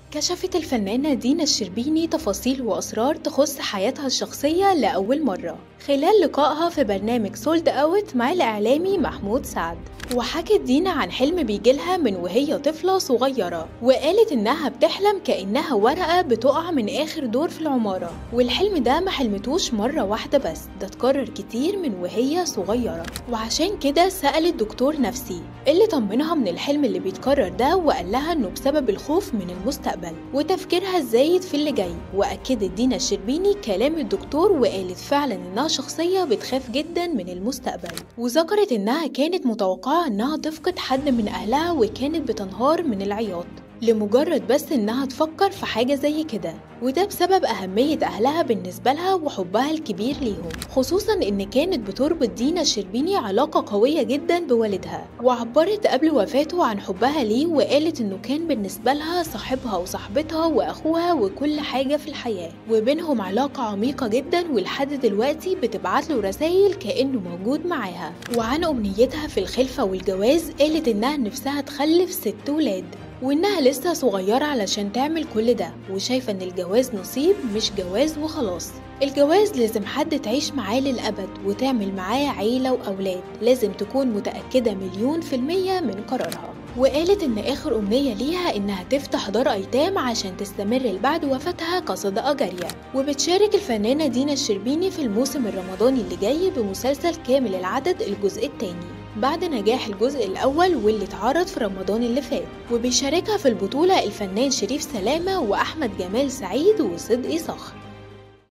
كشفت الفنانة دينا الشربيني تفاصيل وأسرار تخص حياتها الشخصية لأول مرة خلال لقائها في برنامج سولد أوت مع الإعلامي محمود سعد وحكت دينا عن حلم بيجيلها من وهي طفلة صغيرة وقالت إنها بتحلم كأنها ورقة بتقع من آخر دور في العمارة والحلم ده ما حلمتوش مرة واحدة بس ده اتكرر كتير من وهي صغيرة وعشان كده سألت دكتور نفسي اللي طمنها من الحلم اللي بيتكرر ده وقال لها إنه بسبب الخوف من المستقبل وتفكيرها الزايد في اللي جاي وأكدت دينا الشربيني كلام الدكتور وقالت فعلا إنها شخصية بتخاف جدا من المستقبل وذكرت إنها كانت متوقعة إنها تفقد حد من أهلها وكانت بتنهار من العياط لمجرد بس إنها تفكر في حاجة زي كده وده بسبب أهمية أهلها بالنسبة لها وحبها الكبير ليهم خصوصا إن كانت بتربط دينا الشربيني علاقة قوية جدا بوالدها وعبرت قبل وفاته عن حبها ليه وقالت إنه كان بالنسبة لها صاحبها وصاحبتها وأخوها وكل حاجة في الحياة وبينهم علاقة عميقة جدا ولحد دلوقتي بتبعت له رسايل كأنه موجود معاها وعن أمنيتها في الخلفة والجواز قالت إنها نفسها تخلف ست ولاد وإنها لسه صغيرة علشان تعمل كل ده وشايفة إن الجواز نصيب مش جواز وخلاص الجواز لازم حد تعيش معاه للأبد وتعمل معاه عيلة وأولاد لازم تكون متأكدة مليون في المية من قرارها وقالت إن آخر أمنية ليها إنها تفتح دار أيتام عشان تستمر بعد وفاتها كصدقة جارية وبتشارك الفنانة دينا الشربيني في الموسم الرمضاني اللي جاي بمسلسل كامل العدد الجزء الثاني بعد نجاح الجزء الأول واللي اتعرض في رمضان اللي فات وبيشاركها في البطولة الفنان شريف سلامة وأحمد جمال سعيد وصدقي صخر